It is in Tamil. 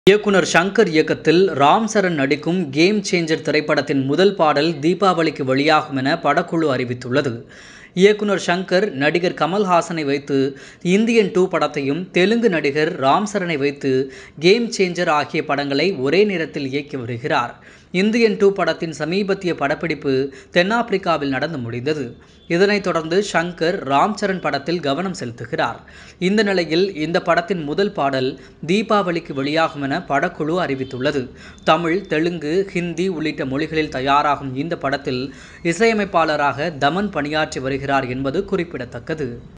இயக்குனர் ஷங்கர் இயக்கத்தில் ராம் சரண் நடிக்கும் கேம் சேஞ்சர் திரைப்படத்தின் முதல் பாடல் தீபாவளிக்கு வெளியாகும் என படக்குழு அறிவித்துள்ளது இயக்குனர் ஷங்கர் நடிகர் கமல்ஹாசனை வைத்து இந்தியன் டூ படத்தையும் தெலுங்கு நடிகர் ராம் சரனை வைத்து கேம் சேஞ்சர் ஆகிய படங்களை ஒரே நேரத்தில் இயக்கி வருகிறார் இந்தியன் டூ படத்தின் சமீபத்திய படப்பிடிப்பு தென்னாப்பிரிக்காவில் நடந்து முடிந்தது இதனைத் தொடர்ந்து ஷங்கர் ராம் சரண் படத்தில் கவனம் செலுத்துகிறார் இந்த நிலையில் இந்த படத்தின் முதல் பாடல் தீபாவளிக்கு வெளியாகும் என படக்குழு அறிவித்துள்ளது தமிழ் தெலுங்கு ஹிந்தி உள்ளிட்ட மொழிகளில் தயாராகும் இந்த படத்தில் இசையமைப்பாளராக தமன் பணியாற்றி வருகிறார் என்பது குறிப்பிடத்தக்கது